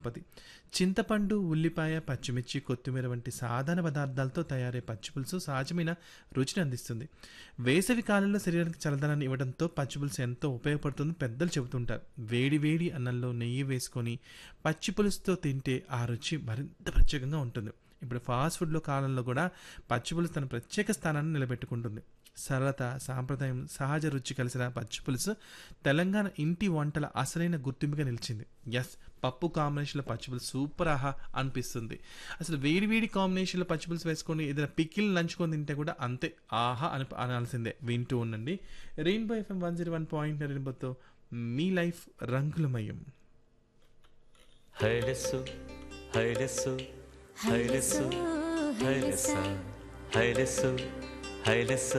పది చింతపండు ఉల్లిపాయ పచ్చిమిర్చి కొత్తిమీర వంటి సాధారణ పదార్థాలతో తయారయ్యే పచ్చిపులుసు సహజమైన రుచిని అందిస్తుంది వేసవి కాలంలో శరీరానికి చల్లదనాన్ని ఇవ్వడంతో పచ్చిపులుసు ఎంతో ఉపయోగపడుతుందని పెద్దలు చెబుతుంటారు వేడి వేడి అన్నంలో నెయ్యి వేసుకొని పచ్చిపులుసుతో తింటే ఆ రుచి మరింత ప్రత్యేకంగా ఉంటుంది ఇప్పుడు ఫాస్ట్ ఫుడ్లో కాలంలో కూడా పచ్చిపులుసు తన ప్రత్యేక స్థానాన్ని నిలబెట్టుకుంటుంది సరళత సాంప్రదాయం సహజ రుచి కలిసిన పచ్చిపులుసు తెలంగాణ ఇంటి వంటల అసలైన గుర్తింపుగా నిలిచింది ఎస్ పప్పు కాంబినేషన్లో పచ్చిపులుసు సూపర్ ఆహా అనిపిస్తుంది అసలు వేడి వేడి కాంబినేషన్లో పచ్చిపులుసు వేసుకొని ఏదైనా పికిల్ నంచుకొని తింటే కూడా అంతే ఆహా అని అనాల్సిందే వింటూ ఉండండి rainbow FM one zero one point రెయిన్బోతో మీ లైఫ్ రంగులమయం హైలెస్సు హైలెస్సు హైలెస్సు హైలెస్స హైలెస్సు హైలెస్సు